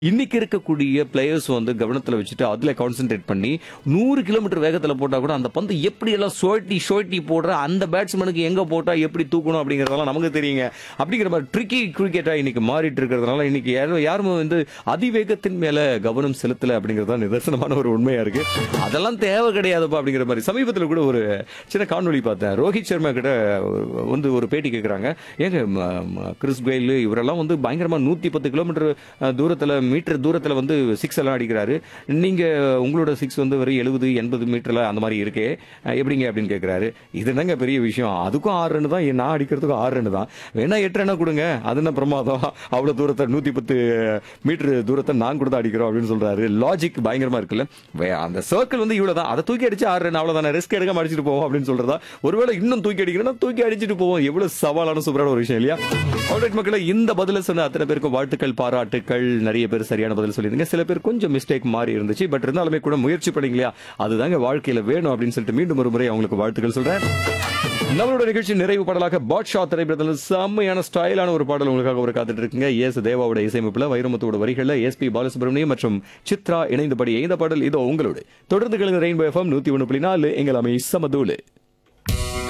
இன்னைக்கு இருக்கக்கூடிய பிளேயர்ஸ் வந்து கவனத்துல வச்சுட்டு அதுல கான்சென்ட்ரேட் பண்ணி நூறு கிலோமீட்டர் வேகத்துல போட்டா கூட அந்த பந்து எப்படி எல்லாம் சோட்டி சோட்டி போடுற அந்த பேட்ஸ்மேனுக்கு எங்க போட்டா எப்படி தூக்கணும் அப்படிங்கறதெல்லாம் நமக்கு தெரியுங்க அப்படிங்கிற மாதிரி ட்ரிக்கி கிரிக்கெட்டா இன்னைக்கு மாறிட்டு இருக்கிறதுனால இன்னைக்கு யாரும் யாரும் வந்து அதிவேகத்தின் மேல கவனம் செலுத்தல அப்படிங்கிறது தான் நிதர்சனமான ஒரு உண்மையா இருக்கு அதெல்லாம் தேவை கிடையாதுப்பா அப்படிங்கிற மாதிரி சமீபத்தில் கூட ஒரு சின்ன காணொளி பார்த்தேன் ரோஹித் சர்மா கிட்ட ஒரு- வந்து ஒரு பேட்டி கேட்குறாங்க ஏங்க ம- ம- கிறிஸ் கெயில் இவரெல்லாம் வந்து பயங்கரமா நூத்தி பத்து கிலோமீட்டர் அஹ், தூரத்துல மீட்டர் தூரத்துல வந்து சிக்ஸ் எல்லாம் அடிக்கிறாரு நீங்க உங்களோட சிக்ஸ் வந்து வெறும் எழுபது எண்பது மீட்டர்ல அந்த மாதிரி இருக்கே அஹ், எப்படிங்க அப்படின்னு கேட்கிறாரு இது என்னங்க பெரிய விஷயம் அதுக்கும் ஆறு ரன் தான் நான் அடிக்கிறதுக்கும் ஆறு ரன் தான் வேணா எட்டு ரன்னா கொடுங்க அது என்ன பிரமாதம் அவ்வளவு தூரத்தை நூத்தி பத்து மீட்டர் தூரத்தை நான் கூட தான் அடிக்கிறோம் அப்படின்னு சொல்றாரு லாஜிக் பயங்கரமா இருக்குல்ல வே- அந்த சர்க்கிள் வந்து இவ்வளவுதான் அதை தூக்கி அடிச்சு ஆறு ரன் அவ்வளவுதான் ரிஸ்க் எடுக்காம அடிச்சிட்டு போவோம் அப்படின்னு சொல்றதா ஒருவேளை இன்னும் தூக்கி அடிக்கணும்னா தூக்கி அடிச்சிட்டு போவோம் எவ்வளவு சவாலான சூப்பரான ஒரு விஷயம் இல்லையா ஆல்ரைட் மக்களே இந்த பதில சொன்ன அத்தனை பேருக்கும் வாழ்த்துக்கள் பாராட்டுக்கள் நிறைய பேர் சரியான பதில் சொல்லியிருந்தீங்க சில பேர் கொஞ்சம் மிஸ்டேக் மாறி இருந்துச்சு பட் இருந்தாலுமே கூட முயற்சி பண்ணீங்க இல்லையா அதுதாங்க வாழ்க்கையில வேணும் அப்படின்னு சொல்லிட்டு மீண்டும் ஒரு முறை அவங்களுக்கு வாழ்த்துக்கள் சொல்றேன் நம்மளோட நிகழ்ச்சி நிறைவு பாடலாக பாட்ஷா திரைப்படத்தில் செம்மையான ஸ்டைலான ஒரு பாடல் உங்களுக்காக ஒரு காத்துட்டு இருக்குங்க எஸ் தேவாவோட இசையமைப்புல வைரமுத்தோட வரிகள்ல எஸ் பி பாலசுப்ரமணியம் மற்றும் சித்ரா இணைந்தபடி இந்த பாடல் இதோ உங்களோட தொடர்ந்து கேளுங்க ரெயின்போ எஃப்எம் நூத்தி ஒன்று புள்ளி நாலு எங்கள் அமை சமதூலு